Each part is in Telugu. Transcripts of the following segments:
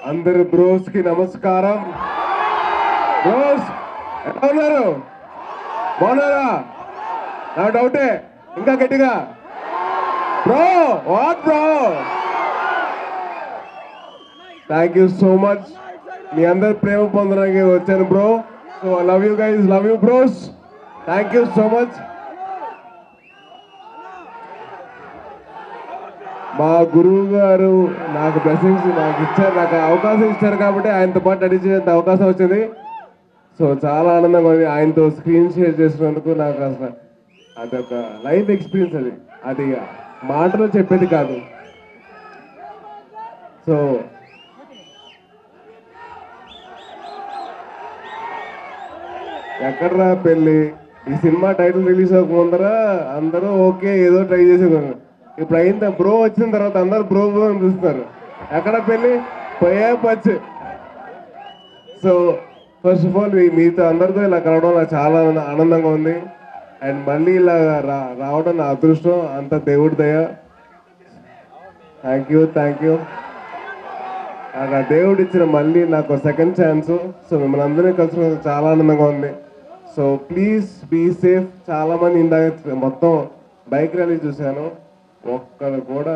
అందరు బ్రోస్ కి నమస్కారం బ్రోస్ ఎలా ఉన్నారు బాగున్నారా నా డౌటే ఇంకా గట్టిగా bro what bro thank you so much మీ అందరి ప్రేమ పొందడానికి వచ్చాను bro so love you guys love you bros thank you so much మా గురువు గారు నాకు బ్లెస్సింగ్స్ నాకు ఇచ్చారు నాకు అవకాశం ఇచ్చారు కాబట్టి ఆయనతో పాటు నడిచేంత అవకాశం వచ్చింది సో చాలా ఆనందంగా ఉంది ఆయనతో స్క్రీన్ షేర్ చేసినందుకు నాకు అసలు అదొక లైఫ్ ఎక్స్పీరియన్స్ అది అది మాటలో చెప్పేది కాదు సో ఎక్కడ్రా పెళ్ళి ఈ సినిమా టైటిల్ రిలీజ్ అవ్వక ముందర అందరూ ఓకే ఏదో ట్రై చేసేవారు ఇప్పుడు అయిందా బ్రో వచ్చిన తర్వాత అందరూ బ్రో బ్రో అని చూస్తారు ఎక్కడ పెళ్ళి పోయే పచ్చి సో ఫస్ట్ ఆఫ్ ఆల్ మీతో అందరితో ఇలా కలవడం నాకు చాలా ఆనంద- ఆనందంగా ఉంది అండ్ మళ్ళీ ఇలా రా రావడం నా అదృష్టం అంత దేవుడి దయ థ్యాంక్ యూ థ్యాంక్ యూ నాకు ఆ దేవుడు ఇచ్చిన మళ్ళీ నాకు సెకండ్ ఛాన్స్ సో మిమ్మల్ని అందరినీ కలిసినందుకు చాలా ఆనందంగా ఉంది సో ప్లీజ్ బీ సేఫ్ చాలా మంది ఇందాక మొత్తం బైక్ ర్యాలీ చూశాను ఒక్కరు కూడా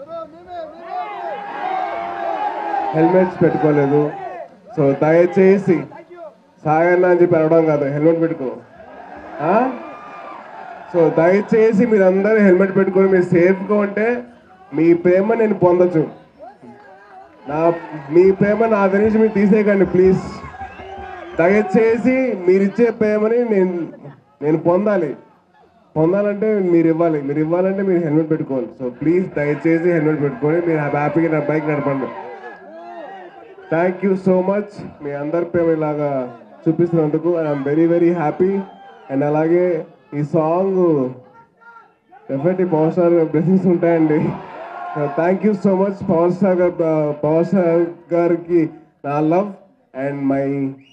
హెల్మెట్స్ పెట్టుకోలేదు సో దయచేసి సాగన్న అని చెప్పి అనడం కాదు హెల్మెట్ పెట్టుకో ఆ? సో దయచేసి మీరు అందరూ హెల్మెట్ పెట్టుకొని మీరు సేఫ్గా ఉంటే మీ ప్రేమ నేను పొందొచ్చు నా మీ ప్రేమ నా దగ్గర నుంచి మీరు తీసేయకండి ప్లీజ్ దయచేసి మీరు ఇచ్చే ప్రేమని నేను నేను పొందాలి పొందాలంటే మీరు ఇవ్వాలి మీరు ఇవ్వాలంటే మీరు హెల్మెట్ పెట్టుకోవాలి సో ప్లీజ్ దయచేసి హెల్మెట్ పెట్టుకొని మీరు హ్యాపీగా నా బైక్ నడపండి థ్యాంక్ యూ సో మచ్ మీ అందరి ప్రేమ ఇలాగా చూపిస్తున్నందుకు I'm very very happy and అలాగే ఈ song definitely power star blessings ఉంటాయండి thank you so much power star గారు పవర్ స్టార్ గారికి నా లవ్ అండ్ మై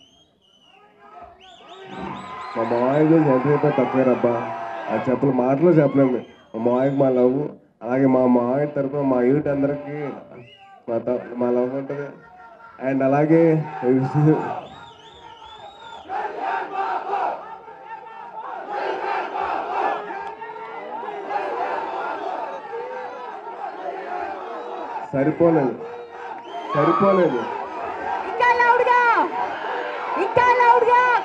మా మామయ్య గురించి ఎంత చెప్పినా తక్కువే రబ్బా అది చెప్పలు మాటలో చెప్పలేము మా మామయ్యకి మా లవ్ అలాగే మా మామయ్య తరపున మా యూత్ అందరికీ మా త- మా లవ్ ఉంటుంది అండ్ అలాగే సరిపోలేదు సరిపోలేదు ఇంకా లౌడ్గా ఇంకా లౌడ్గా